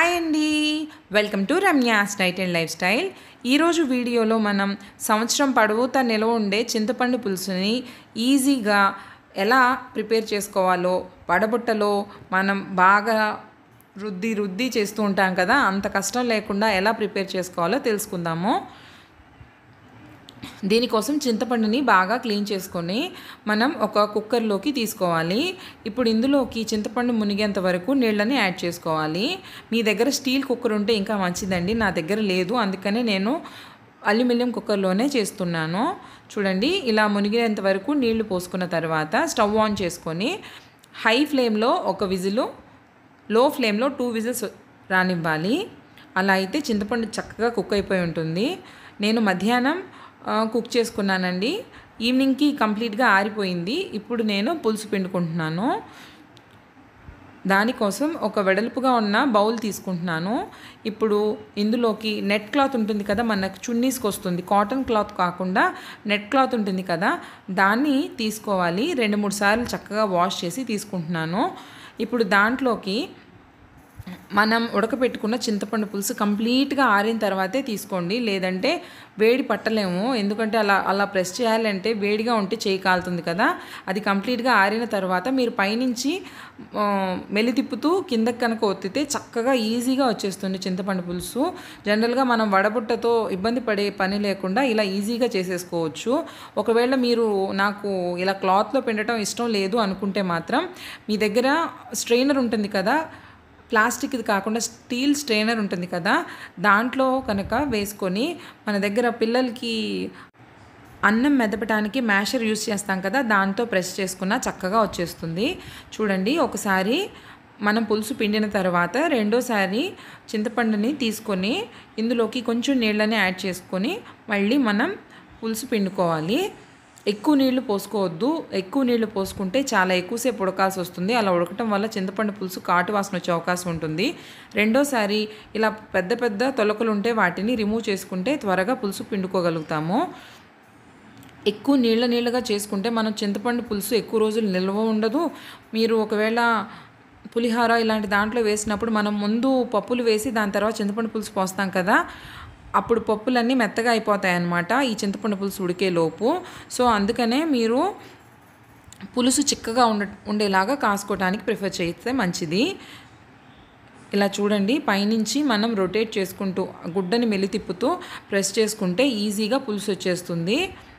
hi అండి welcome to Ramya's diet and lifestyle ఈరోజు వీడియోలో మనం సంవత్సరం పొడవుతా నిలవ ఉండే చింతపండు పులుసుని ఈజీగా ఎలా ప్రిపేర్ చేసుకోవాలో వడబుట్టలో మనం బాగా రుద్ది రుద్ది చేస్తూ ఉంటాం కదా అంత కష్టం లేకుండా ఎలా ప్రిపేర్ చేసుకోవాలో తెలుసుకుందాము దీనికోసం చింతపండుని బాగా క్లీన్ చేసుకొని మనం ఒక కుక్కర్లోకి తీసుకోవాలి ఇప్పుడు ఇందులోకి చింతపండు మునిగేంత వరకు నీళ్ళని యాడ్ చేసుకోవాలి మీ దగ్గర స్టీల్ కుక్కర్ ఉంటే ఇంకా మంచిదండి నా దగ్గర లేదు అందుకనే నేను అల్యూమినియం కుక్కర్లోనే చేస్తున్నాను చూడండి ఇలా మునిగేంత వరకు నీళ్లు పోసుకున్న తర్వాత స్టవ్ ఆన్ చేసుకొని హై ఫ్లేమ్లో ఒక విజిలు లో ఫ్లేమ్లో టూ విజిల్స్ రానివ్వాలి అలా అయితే చింతపండు చక్కగా కుక్ అయిపోయి ఉంటుంది నేను మధ్యాహ్నం కుక్ చేసుకున్నానండి ఈవినింగ్కి కంప్లీట్గా ఆరిపోయింది ఇప్పుడు నేను పులుసు పిండుకుంటున్నాను దానికోసం ఒక వెడల్పుగా ఉన్న బౌల్ తీసుకుంటున్నాను ఇప్పుడు ఇందులోకి నెట్ క్లాత్ ఉంటుంది కదా మనకు చున్నీస్కి వస్తుంది కాటన్ క్లాత్ కాకుండా నెట్ క్లాత్ ఉంటుంది కదా దాన్ని తీసుకోవాలి రెండు మూడు సార్లు చక్కగా వాష్ చేసి తీసుకుంటున్నాను ఇప్పుడు దాంట్లోకి మనం ఉడకపెట్టుకున్న చింతపండు పులుసు కంప్లీట్గా ఆరిన తర్వాతే తీసుకోండి లేదంటే వేడి పట్టలేము ఎందుకంటే అలా అలా ప్రెస్ చేయాలంటే వేడిగా ఉంటే చేయి కాలుతుంది కదా అది కంప్లీట్గా ఆరిన తర్వాత మీరు పైనుంచి మెలి తిప్పుతూ కిందకి కనుక ఒత్తితే చక్కగా ఈజీగా వచ్చేస్తుంది చింతపండు పులుసు జనరల్గా మనం వడబుట్టతో ఇబ్బంది పడే పని లేకుండా ఇలా ఈజీగా చేసేసుకోవచ్చు ఒకవేళ మీరు నాకు ఇలా క్లాత్లో పిండటం ఇష్టం లేదు అనుకుంటే మాత్రం మీ దగ్గర స్ట్రెయినర్ ఉంటుంది కదా ప్లాస్టిక్ది కాకుండా స్టీల్ స్ట్రెయినర్ ఉంటుంది కదా దాంట్లో కనుక వేసుకొని మన దగ్గర పిల్లలకి అన్నం మెదపడానికి మ్యాషర్ యూస్ చేస్తాం కదా దాంతో ప్రెస్ చేసుకున్న చక్కగా వచ్చేస్తుంది చూడండి ఒకసారి మనం పులుసు పిండిన తర్వాత రెండోసారి చింతపండుని తీసుకొని ఇందులోకి కొంచెం నీళ్ళని యాడ్ చేసుకొని మళ్ళీ మనం పులుసు పిండుకోవాలి ఎక్కువ నీళ్లు పోసుకోవద్దు ఎక్కువ నీళ్లు పోసుకుంటే చాలా ఎక్కువసేపు ఉడకాల్సి వస్తుంది అలా ఉడకటం వల్ల చింతపండు పులుసు కాటు వాసన వచ్చే అవకాశం ఉంటుంది రెండోసారి ఇలా పెద్ద పెద్ద తొలకలు ఉంటే వాటిని రిమూవ్ చేసుకుంటే త్వరగా పులుసు పిండుకోగలుగుతాము ఎక్కువ నీళ్ళ నీళ్ళగా చేసుకుంటే మనం చింతపండు పులుసు ఎక్కువ రోజులు నిల్వ ఉండదు మీరు ఒకవేళ పులిహోర ఇలాంటి దాంట్లో వేసినప్పుడు మనం ముందు పప్పులు వేసి దాని తర్వాత చింతపండు పులుసు పోస్తాం కదా అప్పుడు పప్పులన్నీ మెత్తగా అయిపోతాయి అన్నమాట ఈ చింతపండు పులుసు ఉడికే లోపు సో అందుకనే మీరు పులుసు చిక్కగా ఉండ ఉండేలాగా కాసుకోవడానికి ప్రిఫర్ చేస్తే మంచిది ఇలా చూడండి పైనుంచి మనం రొటేట్ చేసుకుంటూ గుడ్డని మెల్లి తిప్పుతూ ప్రెస్ చేసుకుంటే ఈజీగా పులుసు వచ్చేస్తుంది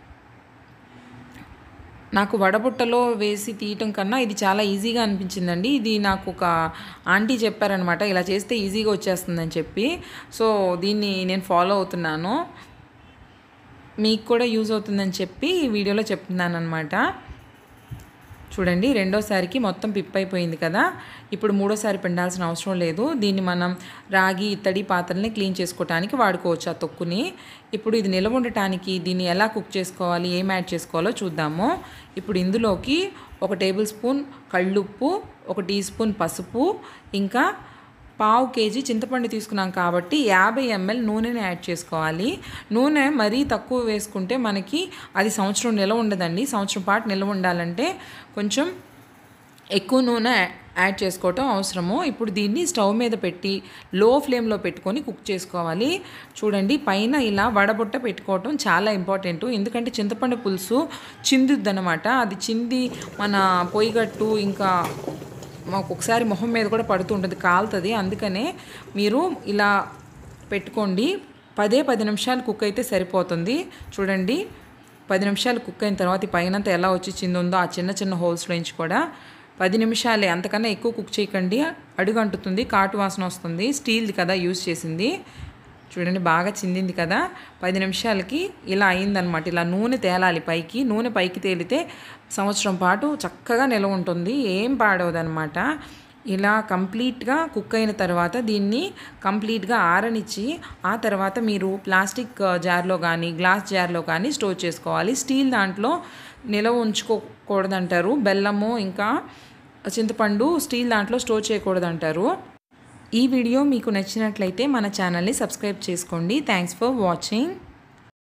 నాకు వడబుట్టలో వేసి తీయటం కన్నా ఇది చాలా ఈజీగా అనిపించిందండి ఇది నాకు ఒక ఆంటీ చెప్పారనమాట ఇలా చేస్తే ఈజీగా వచ్చేస్తుందని చెప్పి సో దీన్ని నేను ఫాలో అవుతున్నాను మీకు కూడా యూజ్ అవుతుందని చెప్పి ఈ వీడియోలో చెప్తున్నాను అనమాట చూడండి రెండోసారికి మొత్తం పిప్ అయిపోయింది కదా ఇప్పుడు మూడోసారి పిండాల్సిన అవసరం లేదు దీన్ని మనం రాగి ఇత్తడి పాత్రల్ని క్లీన్ చేసుకోవడానికి వాడుకోవచ్చు ఆ తొక్కుని ఇప్పుడు ఇది నిలవ ఉండటానికి దీన్ని ఎలా కుక్ చేసుకోవాలి ఏం యాడ్ చేసుకోవాలో చూద్దాము ఇప్పుడు ఇందులోకి ఒక టేబుల్ స్పూన్ కళ్ళుప్పు ఒక టీ స్పూన్ పసుపు ఇంకా పావు కేజీ చింతపండు తీసుకున్నాం కాబట్టి యాభై ఎంఎల్ నూనెని యాడ్ చేసుకోవాలి నూనె మరీ తక్కువ వేసుకుంటే మనకి అది సంవత్సరం నిలవ ఉండదండి సంవత్సరం పాటు నిల్వ ఉండాలంటే కొంచెం ఎక్కువ నూనె యాడ్ చేసుకోవటం అవసరము ఇప్పుడు దీన్ని స్టవ్ మీద పెట్టి లో ఫ్లేమ్లో పెట్టుకొని కుక్ చేసుకోవాలి చూడండి పైన ఇలా వడబుట్ట పెట్టుకోవటం చాలా ఇంపార్టెంట్ ఎందుకంటే చింతపండు పులుసు చిందిద్దనమాట అది చింది మన పొయ్యిగట్టు ఇంకా మాకు ఒకసారి మొహం మీద కూడా పడుతూ ఉంటుంది కాలుతుంది అందుకనే మీరు ఇలా పెట్టుకోండి పదే పది నిమిషాలు కుక్ అయితే సరిపోతుంది చూడండి పది నిమిషాలు కుక్ అయిన తర్వాత పైనంతా ఎలా వచ్చి చిందుందో ఆ చిన్న చిన్న హోల్స్లో నుంచి కూడా పది నిమిషాలే అంతకన్నా ఎక్కువ కుక్ చేయకండి అడుగు అంటుతుంది కాటు వాసన వస్తుంది స్టీల్ది కదా యూజ్ చేసింది చూడండి బాగా చిందింది కదా పది నిమిషాలకి ఇలా అయిందనమాట ఇలా నూనె తేలాలి పైకి నూనె పైకి తేలితే సంవత్సరం పాటు చక్కగా నిలవ ఉంటుంది ఏం పాడవదనమాట ఇలా కంప్లీట్గా కుక్ అయిన తర్వాత దీన్ని కంప్లీట్గా ఆరనిచ్చి ఆ తర్వాత మీరు ప్లాస్టిక్ జార్లో కానీ గ్లాస్ జార్లో కానీ స్టోర్ చేసుకోవాలి స్టీల్ దాంట్లో నిలవ ఉంచుకోకూడదంటారు బెల్లము ఇంకా చింతపండు స్టీల్ దాంట్లో స్టోర్ చేయకూడదంటారు ఈ వీడియో మీకు నచ్చినట్లయితే మన ఛానల్ని సబ్స్క్రైబ్ చేసుకోండి థ్యాంక్స్ ఫర్ వాచింగ్